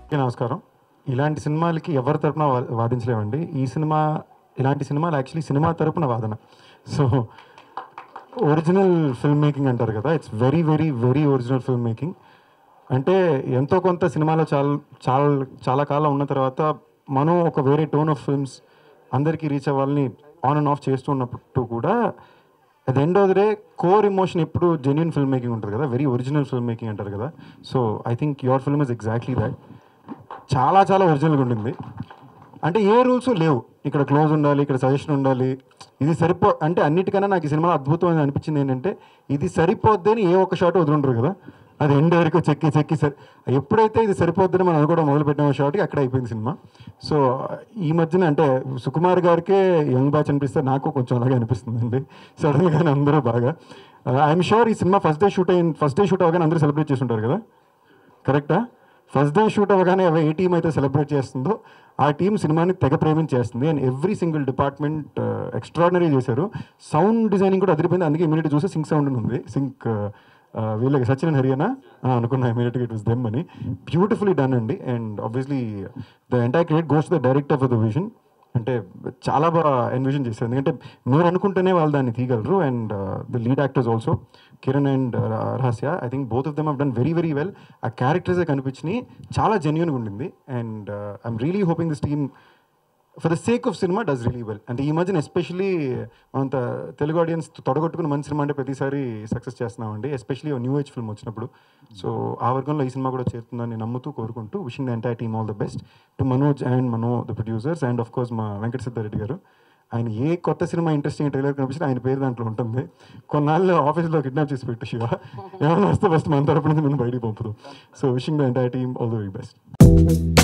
అందరికీ నమస్కారం ఇలాంటి సినిమాలకి ఎవరి తరపున వా- వాదించలేమండి ఈ సినిమా ఇలాంటి సినిమాలు యాక్చువల్లీ సినిమా తరపున వాదన సో ఒరిజినల్ ఫిల్మ్ మేకింగ్ అంటారు కదా it's very very very original film making అంటే ఎంతో కొంత సినిమాలో చాలా చాలా చాలా కాలం ఉన్న తర్వాత మనం ఒక వేరే టోన్ ఆఫ్ ఫిల్మ్స్ అందరికీ రీచ్ అవ్వాలని ఆన్ అండ్ ఆఫ్ చేస్తూ ఉన్నప్పుడు కూడా at end of the day core emotion ఎప్పుడు జెన్యున్ ఫిల్మ్ మేకింగ్ ఉంటుంది కదా వెరీ ఒరిజినల్ ఫిల్మ్ మేకింగ్ అంటారు కదా so I think your film is exactly that చాలా చాలా ఒరిజినల్గా ఉండింది అంటే ఏ రూల్స్ లేవు ఇక్కడ క్లోజ్ ఉండాలి ఇక్కడ సజెషన్ ఉండాలి ఇది సరిపో అంటే అన్నిటికన్నా నాకు ఈ సినిమాలో అద్భుతమైన అనిపించింది ఏంటంటే ఇది సరిపోద్దని ఏ ఒక్క షాట్ వదులుంటారు కదా అది ఎండ్ వరకు చెక్కి చెక్కి సరి ఎప్పుడైతే ఇది సరిపోద్దని మనం అనుకోవడం మొదలు పెట్టిన షాట్కి అక్కడ అయిపోయింది సినిమా సో ఈ మధ్యన అంటే సుకుమార్ గారికే యంగ్ బ్యాచ్ అనిపిస్తే నాకు కొంచెం అలాగే అనిపిస్తుందండి సడన్గానే అందరూ బాగా ఐఎమ్ షూర్ ఈ సినిమా ఫస్ట్ డే షూట్ అయిన ఫస్ట్ డే షూట్ అవగానే అందరూ సెలబ్రేట్ చేస్తుంటారు కదా కరెక్టా ఫస్ట్ డే షూట్ అవ్వగానే అవి ఏ టీం అయితే సెలబ్రేట్ చేస్తుందో ఆ టీం సినిమాని తెగ ప్రేమించేస్తుంది and every single department extraordinary చేశారు సౌండ్ డిజైనింగ్ కూడా అదిరిపోయింది అందుకే ఇమీడియట్ చూస్తే సింక్ సౌండ్ అని ఉంది సింక్ వీళ్ళకి సచిన్ అండ్ హరియానా ఆ, అనుకున్నా ఇమీడియట్గా ఇట్ వాస్ దెమ్ అని బ్యూటిఫుల్లీ డన్ అండి and obviously the entire credit goes the director for the vision అంటే చాలా బాగా ఎన్విజన్ చేశారు ఎందుకంటే మీరు అనుకుంటేనే వాళ్ళు దాన్ని తీయగలరు and the lead actors also Kiran and Rahasya I think both of them have done very very well ఆ క్యారెక్టర్సే కనిపించినాయి చాలా జెన్యున్గా ఉండింది and I'm really hoping this team for the sake of సినిమా డస్ రియలీ వెల్ అంటే ఈ మధ్యన ఎస్పెషలీ అంత తెలుగు ఆడియన్స్ తొడగొట్టుకుని మంచి సినిమా అంటే ప్రతిసారి సక్సెస్ చేస్తున్నామండి ఎస్పెషలీ న్యూ ఏజ్ ఫిల్మ్ వచ్చినప్పుడు సో ఆ వర్గంలో ఈ సినిమా కూడా చేరుతుందని నమ్ముతూ కోరుకుంటూ wishing the entire team all the best to Manoj and Mano the producers and of course మా వెంకట సిద్ధారెడ్డి గారు ఆయన ఏ కొత్త సినిమా ఇంట్రెస్టింగ్ ట్రైలర్ కనిపిస్తే ఆయన పేరు దాంట్లో ఉంటుంది కొన్నాళ్ళు ఆఫీస్లో కిడ్నాప్ చేసి పెట్టు శివ ఏమైనా వస్తే ఫస్ట్ మన తరపు నుంచి మనం బయటికి పంపుదాం so wishing the entire team all the very best